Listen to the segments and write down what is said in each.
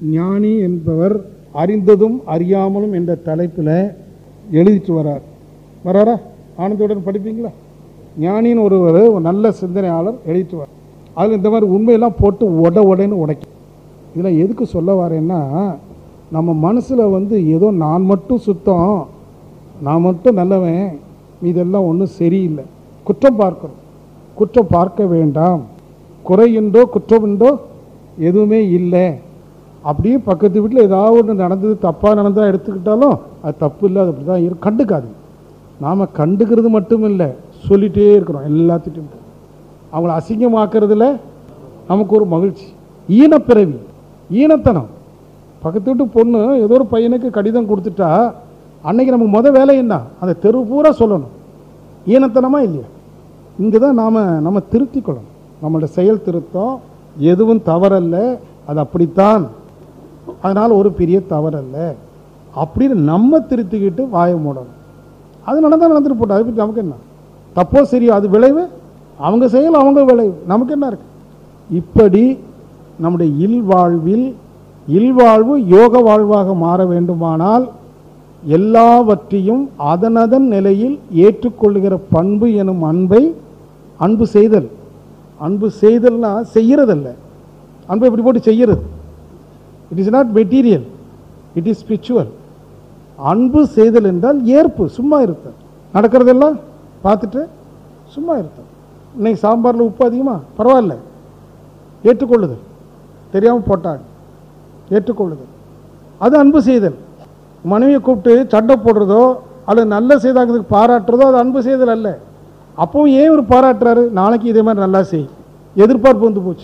ஞானி என்பவர் அறிந்ததும் அறியாமலும் என்ற தலைப்பில் எழுதிட்டு வரார் வராரா ஆனந்தவுடன் படிப்பீங்களா ஞானின்னு ஒருவர் ஒரு நல்ல சிந்தனையாளர் எழுதிட்டு வரார் அதில் இந்த மாதிரி உண்மையெல்லாம் போட்டு உட உடன்னு உடைக்கும் இதில் எதுக்கு சொல்ல வரேன்னா நம்ம மனசில் வந்து ஏதோ நான் மட்டும் சுத்தம் நான் மட்டும் நல்லவன் இதெல்லாம் ஒன்றும் சரியில்லை குற்றம் பார்க்கிறோம் குற்றம் பார்க்க வேண்டாம் குறையுண்டோ குற்றமுண்டோ எதுவுமே இல்லை அப்படியே பக்கத்து வீட்டில் ஏதாவது ஒன்று நடந்தது தப்பாக நடந்தா எடுத்துக்கிட்டாலும் அது தப்பு இல்லை அது அப்படி தான் இருக்கு கண்டுக்காது நாம் கண்டுக்கிறது மட்டும் இல்லை சொல்லிகிட்டே இருக்கிறோம் எல்லாத்திட்டும் அவங்கள அசிங்கமாக்குறதுல நமக்கு ஒரு மகிழ்ச்சி ஈனப்பிறவி ஈனத்தனம் பக்கத்து வீட்டு பொண்ணு ஏதோ ஒரு பையனுக்கு கடிதம் கொடுத்துட்டா அன்னைக்கு நமக்கு முத வேலை என்ன அந்த தெரு பூரா சொல்லணும் ஈனத்தனமா இல்லையா இங்கே தான் நாம் நம்ம திருத்திக்கொள்ளணும் நம்மளோட செயல் திருத்தம் எதுவும் தவறல்ல அது அப்படித்தான் அதனால் ஒரு பெரிய தவறல்ல அப்படின்னு நம்ம திருத்திக்கிட்டு வாயை மூடணும் அது நடந்தால் நடந்துட்டு போட்டோம் அதை பற்றி நமக்கு என்ன தப்போ சரியோ அது விளைவு அவங்க செயல் அவங்க விளைவு நமக்கு என்ன இருக்கு இப்படி நம்முடைய இல்வாழ்வில் இல்வாழ்வு யோக வாழ்வாக மாற வேண்டுமானால் எல்லாவற்றையும் அதனதன் நிலையில் ஏற்றுக்கொள்ளுகிற பண்பு எனும் அன்பை அன்பு செய்தல் அன்பு செய்தல்னா செய்யறதல்ல அன்பை இப்படி போட்டு செய்யறது it is not material it is spiritual அன்பு செய்தல் என்றால் ஏற்பு சும்மா இருத்தல் நடக்கிறதெல்லாம் பார்த்துட்டு சும்மா இருத்தல் இன்னைக்கு சாம்பாரில் உப்பு அதிகமா பரவாயில்ல ஏற்றுக்கொள்ளுதல் தெரியாமல் போட்டாங்க ஏற்றுக்கொள்ளுதல் அது அன்பு செய்தல் மனைவியை கூப்பிட்டு சண்டை போடுறதோ அல்லது நல்ல செய்தாங்கிறதுக்கு பாராட்டுறதோ அது அன்பு செய்தல் அல்ல அப்பவும் ஏன் ஒரு பாராட்டுறாரு நாளைக்கு இதே மாதிரி நல்லா செய் எதிர்பார்ப்பு வந்து போச்சு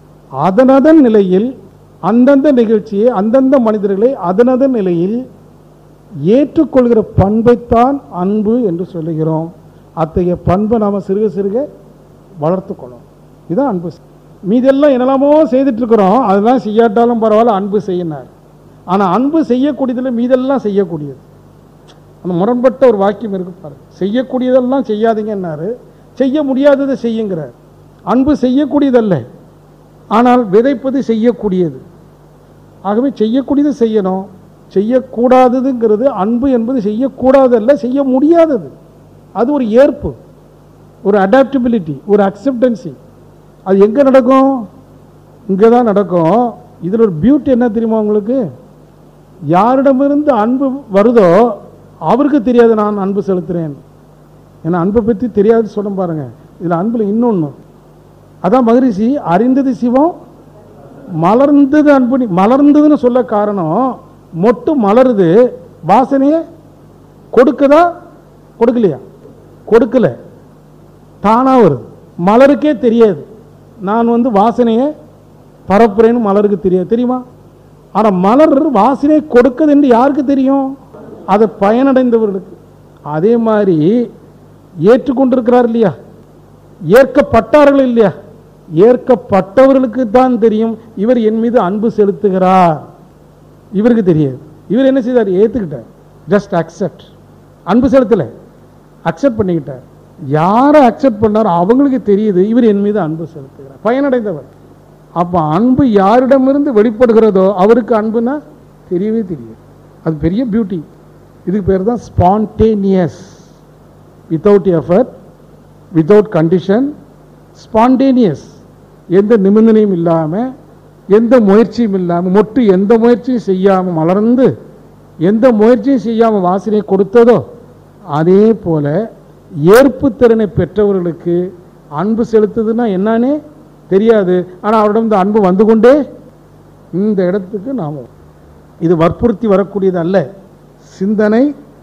அதனதன் நிலையில் அந்தந்த நிகழ்ச்சியை அந்தந்த மனிதர்களை அதனதன் நிலையில் ஏற்றுக்கொள்கிற பண்பைத்தான் அன்பு என்று சொல்லுகிறோம் அத்தகைய பண்பை நாம் சிறுக சிறுக வளர்த்துக்கொள்ளும் இதுதான் அன்பு மீதெல்லாம் என்னெல்லாமோ செய்துட்டு இருக்கிறோம் அதெல்லாம் செய்யாட்டாலும் பரவாயில்ல அன்பு செய்யினார் ஆனால் அன்பு செய்யக்கூடியதில் மீதெல்லாம் செய்யக்கூடியது அந்த முரண்பட்ட ஒரு வாக்கியம் இருக்கு பாருங்க செய்யக்கூடியதெல்லாம் செய்யாதீங்கன்னாரு செய்ய முடியாததை செய்யுங்கிறார் அன்பு செய்யக்கூடியதல்ல ஆனால் விதைப்பது செய்யக்கூடியது ஆகவே செய்யக்கூடியது செய்யணும் செய்யக்கூடாததுங்கிறது அன்பு என்பது செய்யக்கூடாதல்ல செய்ய முடியாதது அது ஒரு ஏற்பு ஒரு அடாப்டபிலிட்டி ஒரு அக்செப்டன்சி அது எங்கே நடக்கும் இங்கே தான் நடக்கும் இதில் ஒரு பியூட்டி என்ன தெரியுமா உங்களுக்கு யாரிடமிருந்து அன்பு வருதோ அவருக்கு தெரியாது நான் அன்பு செலுத்துகிறேன் ஏன்னா அன்பை பற்றி தெரியாது சொல்ல பாருங்க இதில் அன்பில் இன்னொன்று அதான் மகரிஷி அறிந்தது சிவம் மலர்ந்தது அன்பு நீ- மலர்ந்ததுன்னு சொல்ல காரணம் மொட்டு மலருது வாசனையை கொடுக்குதா கொடுக்கலையா கொடுக்கல தானா வருது மலருக்கே தெரியாது நான் வந்து வாசனையை பரப்புறேன்னு மலருக்கு தெரியாது தெரியுமா ஆனால் மலர் வாசனை கொடுக்குது என்று யாருக்கு தெரியும் அதை பயனடைந்தவர்களுக்கு அதே மாதிரி ஏற்றுக்கொண்டிருக்கிறார் இல்லையா ஏற்கப்பட்டார்கள் இல்லையா ஏற்கப்பட்டவர்களுக்கு தான் தெரியும் இவர் என் மீது அன்பு செலுத்துகிறார் இவருக்கு தெரியாது இவர் என்ன செய்தார் ஏற்றுக்கிட்டார் ஜஸ்ட் அக்செப்ட் அன்பு செலுத்தலை அக்செப்ட் பண்ணிக்கிட்டார் யாரை அக்செப்ட் பண்ணாரோ அவங்களுக்கு தெரியுது இவர் என் மீது அன்பு செலுத்துகிறார் பயனடைந்தவர் அப்போ அன்பு யாரிடமிருந்து வெளிப்படுகிறதோ அவருக்கு அன்புனா தெரியவே தெரியாது அது பெரிய பியூட்டி இதுக்கு பேர் தான் spontaneous without effort without condition spontaneous எந்த நிபந்தனையும் இல்லாமல் எந்த முயற்சியும் இல்லாமல் மொட்டு எந்த முயற்சியும் செய்யாமல் மலர்ந்து எந்த முயற்சியும் செய்யாமல் வாசனை கொடுத்ததோ அதே போல ஏற்பு திறனை பெற்றவர்களுக்கு அன்பு செலுத்துதுன்னா என்னன்னே தெரியாது ஆனால் அவரிடம் இந்த அன்பு வந்து கொண்டே இந்த இடத்துக்கு நாம் இது வற்புறுத்தி வரக்கூடியது அல்ல சிந்தனை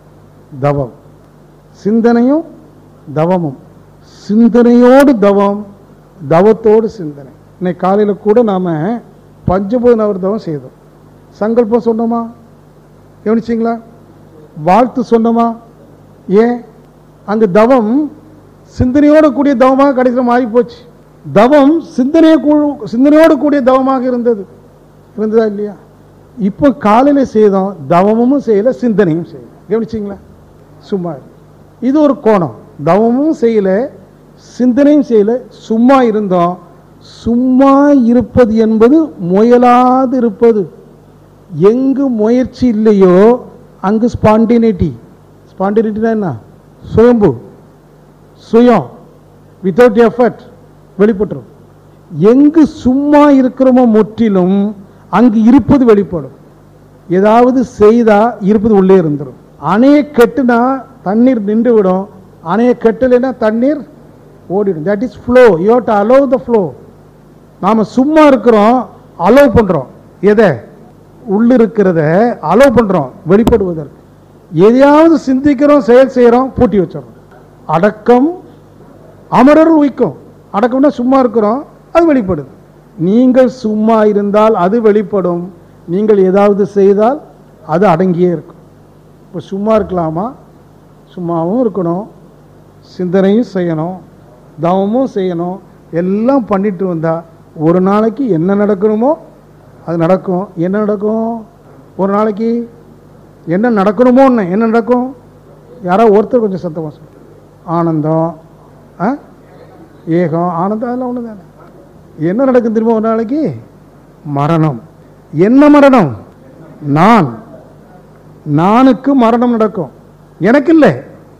தவம் சிந்தனையும் தவமும் சிந்தனையோடு தவம் தவத்தோடு சிந்தனை இன்னைக்கு காலையில் கூட நாம் பஞ்சபூத நவர்தவம் செய்தோம் சங்கல்பம் சொன்னோமா கவனிச்சிங்களா வாழ்த்து சொன்னோமா ஏன் அங்கு தவம் சிந்தனையோடு கூடிய தவமாக கடைசியில் மாறி போச்சு தவம் சிந்தனையை கூ- சிந்தனையோடு கூடிய தவமாக இருந்தது இருந்ததா இல்லையா இப்போ காலையில் செய்தோம் தவமும் செய்யலை சிந்தனையும் செய்யலை கவனிச்சிங்களா சும்மா இரு. இது ஒரு கோணம் தவமும் செய்யலை சிந்தனையும் செய்யலை சும்மா இருந்தோம் சும்மா இருப்பது என்பது முயலாது இருப்பது எங்கு முயற்சி இல்லையோ அங்கு ஸ்பாண்டினிட்டி ஸ்பாண்டினிட்டினா என்ன சுயம்பு சுயம் வித்தவுட் எஃபர்ட் வெளிப்பட்டுரும் எங்கு சும்மா இருக்கிறோமோ முற்றிலும் அங்கு இருப்பது வெளிப்படும் ஏதாவது செய்தா இருப்பது உள்ளே இருந்துடும் அணையை கெட்டுனா தண்ணீர் நின்று விடும் அணையை கெட்டலைன்னா தண்ணீர் ஓடிடும் that is flow you to allow the flow நாம் சும்மா இருக்கிறோம் அலோவ் பண்ணுறோம் எதை உள்ளிருக்கிறத அலோவ் பண்ணுறோம் வெளிப்படுவதற்கு எதையாவது சிந்திக்கிறோம் செயல் செய்கிறோம் பூட்டி வச்சிடறோம் அடக்கம் அமரர் உயிக்கும் அடக்கம்னா சும்மா இருக்கிறோம் அது வெளிப்படுது நீங்கள் சும்மா இருந்தால் அது வெளிப்படும் நீங்கள் ஏதாவது செய்தால் அது அடங்கியே இருக்கும் இப்போ சும்மா இருக்கலாமா சும்மாவும் இருக்கணும் சிந்தனையும் செய்யணும் தவமும் செய்யணும் எல்லாம் பண்ணிட்டு வந்தா ஒரு நாளைக்கு என்ன நடக்கணுமோ அது நடக்கும் என்ன நடக்கும் ஒரு நாளைக்கு என்ன நடக்கணுமோன்னு என்ன நடக்கும் யாரோ ஒருத்தர் கொஞ்சம் சத்தமாக சொல்லு ஆனந்தம் ஆ ஏகம் ஆனந்தம் அதெல்லாம் ஒன்று தானே என்ன நடக்கும் திரும்ப ஒரு நாளைக்கு மரணம் என்ன மரணம் நான் நானுக்கு மரணம் நடக்கும் எனக்கு இல்லை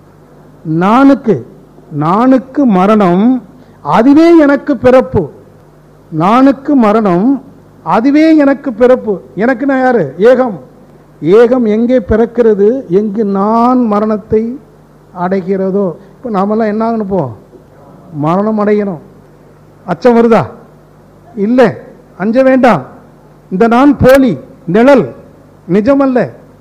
நானுக்கு நானுக்கு மரணம் அதுவே எனக்கு பிறப்பு நானுக்கு மரணம் அதுவே எனக்கு பிறப்பு எனக்கு நான் யாரு ஏகம் ஏகம் எங்கே பிறக்கிறது எங்கு நான் மரணத்தை அடைகிறதோ இப்போ நாமெல்லாம் என்ன ஆகணும் இப்போ மரணம் அடையணும் அச்சம் வருதா இல்லை அஞ்ச வேண்டாம் இந்த நான் போலி நிழல் நிஜமல்ல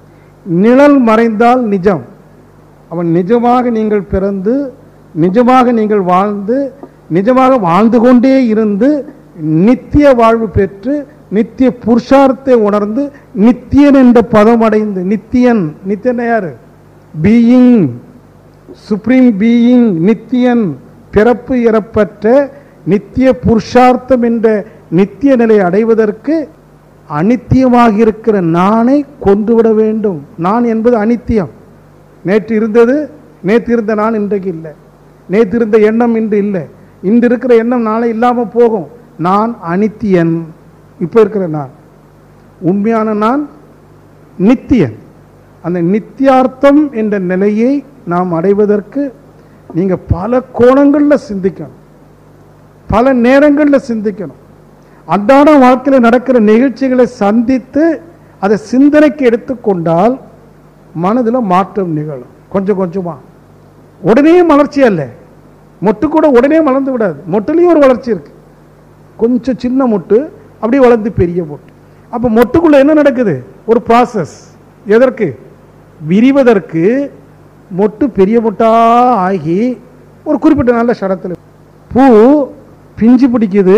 நிழல் மறைந்தால் நிஜம் அவன் நிஜமாக நீங்கள் பிறந்து நிஜமாக நீங்கள் வாழ்ந்து நிஜமாக வாழ்ந்து கொண்டே இருந்து நித்திய வாழ்வு பெற்று நித்திய புருஷார்த்தை உணர்ந்து நித்தியன் என்ற பதம் அடைந்து நித்தியன் நித்தியன் யாரு பீயிங் சுப்ரீம் பீயிங் நித்தியன் பிறப்பு இறப்பற்ற நித்திய புருஷார்த்தம் என்ற நித்திய நிலை அடைவதற்கு அனித்தியமாக இருக்கிற நானை கொன்றுவிட வேண்டும் நான் என்பது அனித்தியம் நேற்று இருந்தது நேற்று இருந்த நான் இன்றைக்கு இல்லை நேற்று இருந்த எண்ணம் இன்று இல்லை இன்று இருக்கிற எண்ணம் நாளை இல்லாமல் போகும் நான் அனித்தியன் இப்போ இருக்கிற நான் உண்மையான நான் நித்தியன் அந்த நித்தியார்த்தம் என்ற நிலையை நாம் அடைவதற்கு நீங்கள் பல கோணங்களில் சிந்திக்கணும் பல நேரங்களில் சிந்திக்கணும் அன்றாட வாழ்க்கையில் நடக்கிற நிகழ்ச்சிகளை சந்தித்து அதை சிந்தனைக்கு எடுத்துக்கொண்டால் மனதில் மாற்றம் நிகழும் கொஞ்சம் கொஞ்சமா உடனே வளர்ச்சி அல்ல மொட்டு கூட உடனே வளர்ந்து விடாது மொட்டுலேயும் ஒரு வளர்ச்சி இருக்கு கொஞ்சம் சின்ன மொட்டு அப்படியே வளர்ந்து பெரிய மொட்டு அப்போ மொட்டுக்குள்ள என்ன நடக்குது ஒரு ப்ராசஸ் எதற்கு விரிவதற்கு மொட்டு பெரிய மொட்டா ஆகி ஒரு குறிப்பிட்ட நல்ல சடத்தில் பூ பிஞ்சு பிடிக்குது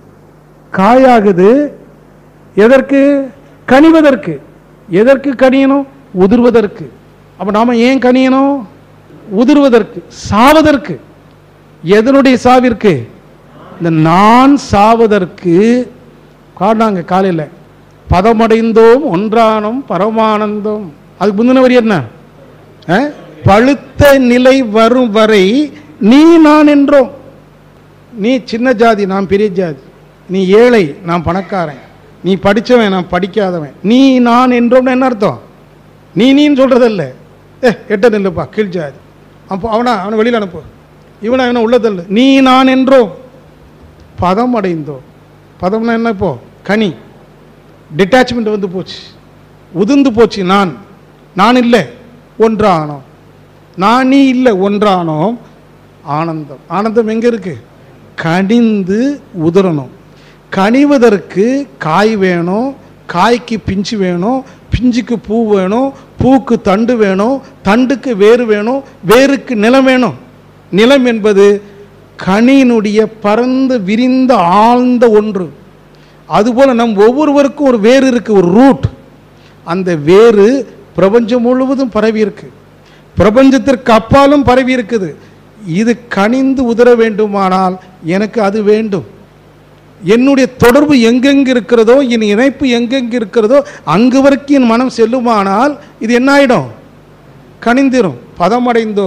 காயாகுது எதற்கு கனிவதற்கு எதற்கு கனியணும் உதிர்வதற்கு அப்ப நாம ஏன் கனியணும் உதிர்வதற்கு சாவதற்கு எதனுடைய சாவிற்கு இந்த நான் சாவதற்கு காணாங்க காலையில் பதமடைந்தோம் ஒன்றானோம் பரமானந்தம் அதுக்கு முந்தின வரி என்ன அஹ்? பழுத்த நிலை வரும் வரை நீ நான் என்றோம் நீ சின்ன ஜாதி நான் பெரிய ஜாதி நீ ஏழை நான் பணக்காரன் நீ படிச்சவன் நான் படிக்காதவன் நீ நான் என்றோம்னு என்ன அர்த்தம் நீ நீன்னு சொல்றதல்ல ஏ எட்ட நில்லுப்பா கீழ் ஜாதி அப்போ அவனா அவனை வெளியில் அனுப்பு இவனை அவனை உள்ளதல்ல நீ நான் என்றோம் பதம் அடைந்தோம் பதம்னா என்ன இப்போ கனி டிட்டாச்மெண்ட் வந்து போச்சு உதிர்ந்து போச்சு நான் நான் இல்லை ஒன்றானோம் நான் நீ இல்லை ஒன்றானோம் ஆனந்தம் ஆனந்தம் எங்க இருக்கு கனிந்து உதிரணும் கனிவதற்கு காய் வேணும் காய்க்கு பிஞ்சு வேணும் பிஞ்சுக்கு பூ வேணும் பூக்கு தண்டு வேணும் தண்டுக்கு வேறு வேணும் வேருக்கு நிலம் வேணும் நிலம் என்பது கனியினுடைய பரந்து விரிந்த ஆழ்ந்த ஒன்று அதுபோல நம் ஒவ்வொருவருக்கும் ஒரு வேறு இருக்கு ஒரு ரூட் அந்த வேறு பிரபஞ்சம் முழுவதும் பரவி இருக்கு பிரபஞ்சத்திற்கு அப்பாலும் பரவி இருக்குது இது கனிந்து உதர வேண்டுமானால் எனக்கு அது வேண்டும் என்னுடைய தொடர்பு எங்கெங்கு இருக்கிறதோ என் இணைப்பு எங்கெங்கு இருக்கிறதோ அங்கு வரைக்கும் என் மனம் செல்லுமானால் இது என்ன ஆயிடும் கனிந்திரும் பதமடைந்தோ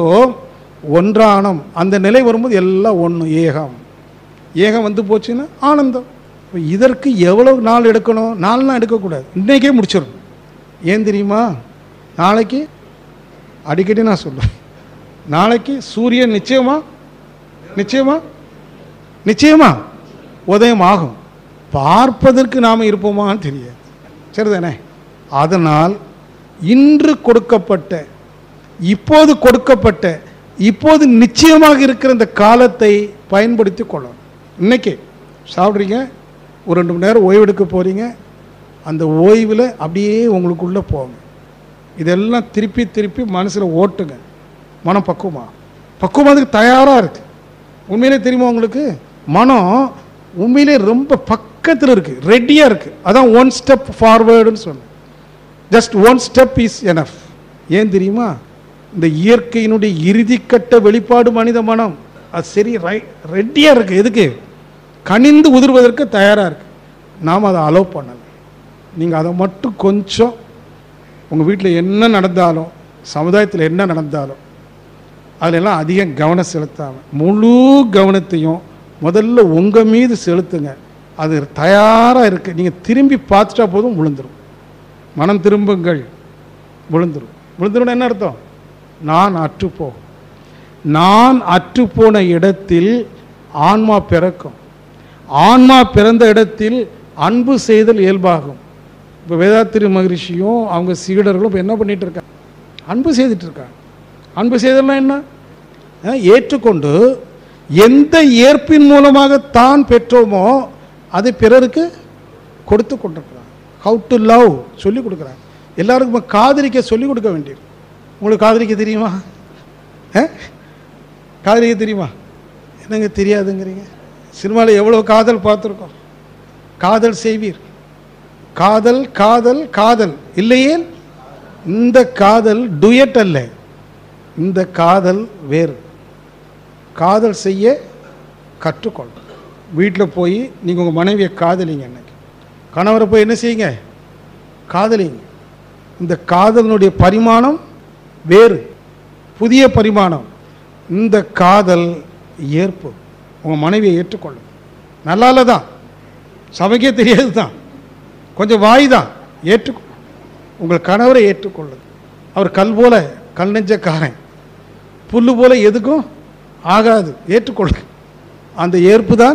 ஒன்றானம் அந்த நிலை வரும்போது எல்லாம் ஒன்று ஏகம் ஏகம் வந்து போச்சுன்னா ஆனந்தம் இப்போ இதற்கு எவ்வளவு நாள் எடுக்கணும் நாலு நாள் எடுக்கக்கூடாது இன்றைக்கே முடிச்சிடணும் ஏன் தெரியுமா நாளைக்கு அடிக்கடி நான் சொல்லுவேன் நாளைக்கு சூரியன் நிச்சயமா நிச்சயமா நிச்சயமா உதயம் ஆகும் பார்ப்பதற்கு நாம் இருப்போமான்னு தெரியாது சரிதானே அதனால் இன்று கொடுக்கப்பட்ட இப்போது கொடுக்கப்பட்ட இப்போது நிச்சயமாக இருக்கிற இந்த காலத்தை பயன்படுத்தி கொள்ளணும் இன்னைக்கு சாப்பிட்றீங்க ஒரு ரெண்டு மணி நேரம் ஓய்வெடுக்க போகிறீங்க அந்த ஓய்வில் அப்படியே உங்களுக்குள்ளே போங்க இதெல்லாம் திருப்பி திருப்பி மனசில் ஓட்டுங்க மனம் பக்குவமா பக்குவம் அதுக்கு தயாராக இருக்குது உண்மையிலே தெரியுமா உங்களுக்கு மனம் உண்மையிலே ரொம்ப பக்கத்தில் இருக்குது ரெடியாக இருக்குது அதான் ஒன் ஸ்டெப் ஃபார்வேர்டுன்னு சொன்னேன் just one step is enough ஏன் தெரியுமா இந்த இயற்கையினுடைய இறுதிக்கட்ட வெளிப்பாடு மனித மனம் அது சரி ரை ரெடியாக இருக்குது எதுக்கு கனிந்து உதிர்வதற்கு தயாராக இருக்குது நாம் அதை அலோவ் பண்ணலை நீங்கள் அதை மட்டும் கொஞ்சம் உங்கள் வீட்டில் என்ன நடந்தாலும் சமுதாயத்தில் என்ன நடந்தாலும் அதிலெல்லாம் அதிகம் கவனம் செலுத்தாமல் முழு கவனத்தையும் முதல்ல உங்கள் மீது செலுத்துங்க அது தயாராக இருக்குது நீங்கள் திரும்பி பார்த்துட்டா போதும் விழுந்துரும் மனம் திரும்புங்கள் விழுந்துரும் விழுந்துரும் என்ன அர்த்தம் நான் அற்றுப்போ நான் அற்றுப்போன இடத்தில் ஆன்மா பிறக்கும் ஆன்மா பிறந்த இடத்தில் அன்பு செய்தல் இயல்பாகும் இப்போ வேதாத்திரி மகரிஷியும் அவங்க சீடர்களும் இப்போ என்ன பண்ணிட்டு இருக்காங்க அன்பு செய்துட்டு இருக்காங்க அன்பு செய்தல்னா என்ன அஹ், ஏற்றுக்கொண்டு எந்த ஏற்பின் மூலமாக தான் பெற்றோமோ அதை பிறருக்கு கொடுத்து கொண்டிருக்கிறாங்க ஹவு டு லவ் சொல்லி கொடுக்குறாங்க எல்லாருக்கும் காதலிக்க சொல்லி கொடுக்க வேண்டியது உங்களுக்கு காதலிக்க தெரியுமா அஹ்? காதலிக்க தெரியுமா என்னங்க தெரியாதுங்கிறீங்க சினிமாவில் எவ்வளோ காதல் பார்த்துருக்கோம் காதல் செய்வீர் காதல் காதல் காதல் இல்லையே இந்த காதல் டுயட் அல்ல இந்த காதல் வேறு காதல் செய்ய கற்றுக்கொள் வீட்டில் போய் நீங்கள் உங்கள் மனைவியை காதலிங்க இன்னைக்கு கணவரை போய் என்ன செய்யுங்க காதலிங்க இந்த காதலினுடைய பரிமாணம் வேறு புதிய பரிமாணம் இந்த காதல் ஏற்பு உங்கள் மனைவியை ஏற்றுக்கொள்ளும் நல்லால தான் சமைக்கே தெரியாது தான் கொஞ்சம் வாய் தான் ஏற்றுக்கொள் உங்கள் கணவரை ஏற்றுக்கொள்ளுங்க அவர் கல் போல கல் நெஞ்சக்காரன் புல்லு போல எதுக்கும் ஆகாது ஏற்றுக்கொள்ளுங்க அந்த ஏற்பு தான்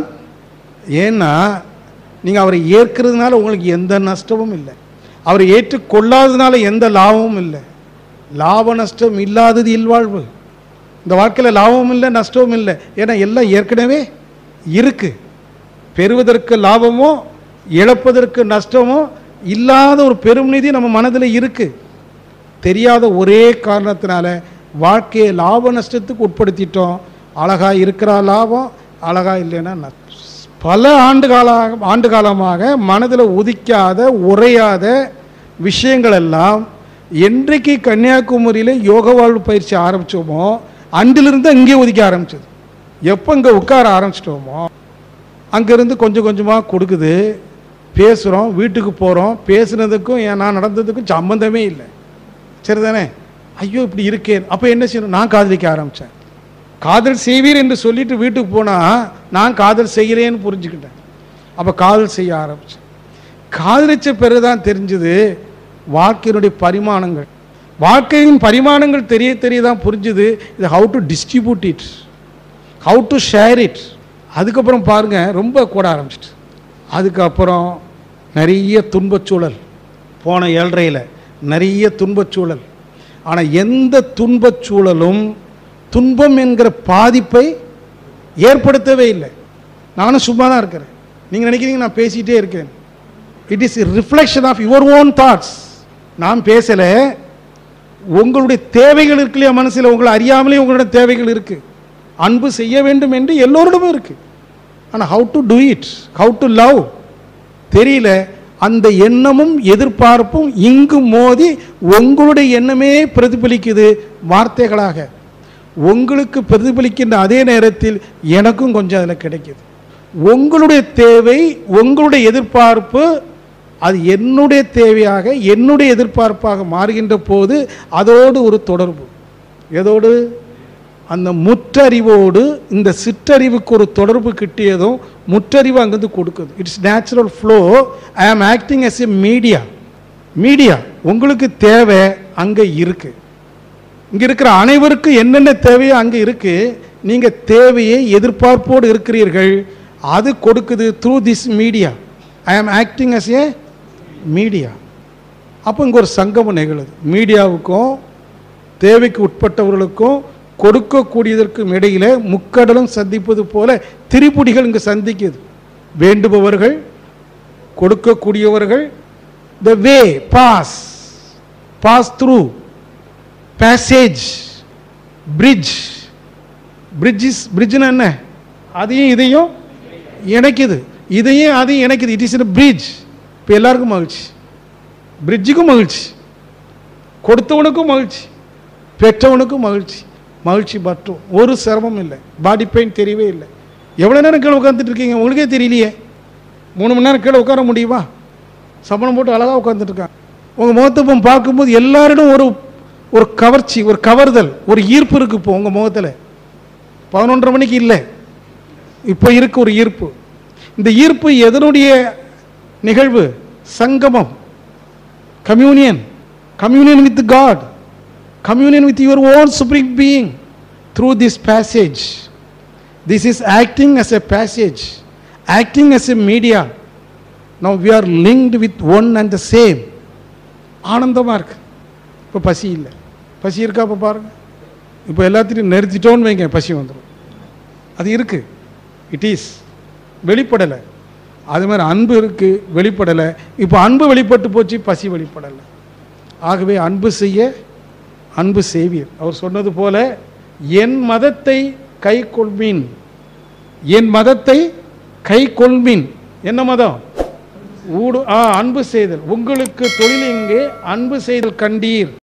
ஏன்னா நீங்கள் அவரை ஏற்கிறதுனால உங்களுக்கு எந்த நஷ்டமும் இல்லை அவரை ஏற்றுக்கொள்ளாததுனால எந்த லாபமும் இல்லை லாப நஷ்டம் இல்லாதது இல்வாழ்வு இந்த வாழ்க்கையில் லாபமும் இல்லை நஷ்டமும் இல்லை ஏன்னா எல்லாம் ஏற்கனவே இருக்கு பெறுவதற்கு லாபமோ இழப்பதற்கு நஷ்டமோ இல்லாத ஒரு பெரும் நிதி நம்ம மனதில் இருக்கு தெரியாத ஒரே காரணத்தினால வாழ்க்கையை லாப நஷ்டத்துக்கு உட்படுத்திட்டோம் அழகா இருக்கிறா லாபம் அழகா இல்லைன்னா நஷ்டம். பல ஆண்டு கால ஆண்டு காலமாக மனதில் உதிக்காத உரையாத விஷயங்கள் எல்லாம் என்றைக்கு கன்னியாகுமரியில் யோக வாழ்வு பயிற்சி ஆரம்பிச்சோமோ அன்றிலிருந்து அங்கே ஒதுக்க ஆரம்பிச்சது எப்போ இங்கே உட்கார ஆரம்பிச்சிட்டோமோ அங்கேருந்து கொஞ்சம் கொஞ்சமாக கொடுக்குது பேசுகிறோம் வீட்டுக்கு போகிறோம் பேசுனதுக்கும் ஏன் நான் நடந்ததுக்கும் சம்மந்தமே இல்லை சரிதானே ஐயோ இப்படி இருக்கேன் அப்போ என்ன செய்யணும் நான் காதலிக்க ஆரம்பித்தேன் காதல் செய்வீர் என்று சொல்லிட்டு வீட்டுக்கு போனால் நான் காதல் செய்கிறேன்னு புரிஞ்சுக்கிட்டேன் அப்போ காதல் செய்ய ஆரம்பித்தேன் காதலிச்ச பிறகு தான் தெரிஞ்சுது வாழ்க்கையினுடைய பரிமாணங்கள் வாழ்க்கையின் பரிமாணங்கள் தெரிய தெரிய தான் புரிஞ்சுது இது how to distribute it how to share it அதுக்கப்புறம் பாருங்க ரொம்ப கூட ஆரம்பிச்சிட்டு அதுக்கப்புறம் நிறைய துன்பச் சூழல் போன ஏழ்றையில் நிறைய துன்பச் சூழல் ஆனால் எந்த துன்பச் சூழலும் துன்பம் என்கிற பாதிப்பை ஏற்படுத்தவே இல்லை நானும் சும்மா தான் இருக்கிறேன் நீங்கள் நினைக்கிறீங்க நான் பேசிகிட்டே இருக்கேன் it is reflection of your own thoughts நான் பேசலை உங்களுடைய தேவைகள் இருக்கு இல்லையா மனசில் உங்களை அறியாமலே உங்களோட தேவைகள் இருக்கு அன்பு செய்ய வேண்டும் என்று எல்லோரிடமும் இருக்கு ஆனால் how to do it how to love தெரியல அந்த எண்ணமும் எதிர்பார்ப்பும் இங்கு மோதி உங்களுடைய எண்ணமே பிரதிபலிக்குது வார்த்தைகளாக உங்களுக்கு பிரதிபலிக்கின்ற அதே நேரத்தில் எனக்கும் கொஞ்சம் அதில் கிடைக்குது உங்களுடைய தேவை உங்களுடைய எதிர்பார்ப்பு அது என்னுடைய தேவையாக என்னுடைய எதிர்பார்ப்பாக மாறுகின்ற போது அதோடு ஒரு தொடர்பு எதோடு அந்த முற்றறிவோடு இந்த சிற்றறிவுக்கு ஒரு தொடர்பு கிட்டியதும் முற்றறிவு அங்கிருந்து கொடுக்குது it's natural flow I am acting as a media media உங்களுக்கு தேவை அங்கே இருக்கு இங்க இருக்கிற அனைவருக்கும் என்னென்ன தேவையோ அங்கே இருக்கு நீங்க தேவையை எதிர்பார்ப்போடு இருக்கிறீர்கள் அது கொடுக்குது through this media I am acting as a media அப்போ இங்கே ஒரு சங்கமம் நிகழுது மீடியாவுக்கும் தேவைக்கு உட்பட்டவர்களுக்கும் கொடுக்கக்கூடியதற்கும் இடையில முக்கடலும் சந்திப்பது போல திரிபுடிகள் இங்கு சந்திக்குது வேண்டுபவர்கள் கொடுக்கக்கூடியவர்கள் the way pass pass through passage bridge bridges பிரிட்ஜ்னா என்ன அதையும் இதையும் இணைக்குது இதையும் அதையும் இணைக்குது இட் இஸ் பிரிட்ஜ் இப்போ எல்லாருக்கும் மகிழ்ச்சி பிரிட்ஜுக்கும் மகிழ்ச்சி கொடுத்தவனுக்கும் மகிழ்ச்சி பெற்றவனுக்கும் மகிழ்ச்சி மகிழ்ச்சி மற்றும் ஒரு சிரமம் இல்லை பாடி பெயின் தெரியவே இல்லை எவ்வளோ நேரம் கீழே உட்காந்துட்டு இருக்கீங்க உங்களுக்கே தெரியலையே மூணு மணி நேரம் கீழே உட்கார முடியுமா சம்பளம் போட்டு அழகாக உட்காந்துட்டு இருக்காங்க உங்கள் முகத்தை இப்போ பார்க்கும்போது எல்லாரிடம் ஒரு ஒரு கவர்ச்சி ஒரு கவர்தல் ஒரு ஈர்ப்பு இருக்கு இப்போ உங்கள் முகத்தில் பதினொன்றரை மணிக்கு இல்லை இப்போ இருக்கு ஒரு ஈர்ப்பு இந்த ஈர்ப்பு எதனுடைய நிகழ்வு சங்கமம் communion communion with God communion with your own supreme being through this passage this is acting as a passage acting as a media now we are linked with one and the same ஆனந்தமாக இருக்கு இப்போ பசி இல்லை பசி இருக்கா இப்போ பாருங்க இப்போ எல்லாத்தையும் நிறுத்திட்டோன்னு வைங்க பசி வந்துடும் அது இருக்கு இட் இஸ் வெளிப்படலை அது மாதிரி அன்பு இருக்கு வெளிப்படலை இப்போ அன்பு வெளிப்பட்டு போச்சு பசி வெளிப்படலை ஆகவே அன்பு செய்ய அன்பு செய்வீர் அவர் சொன்னது போல என் மதத்தை கை கொள்வீன் என் மதத்தை கை கொள்வீன் என்ன மதம் ஊடு ஆ அன்பு செய்தல் உங்களுக்கு தொழில் இங்கே அன்பு செய்தல் கண்டீர்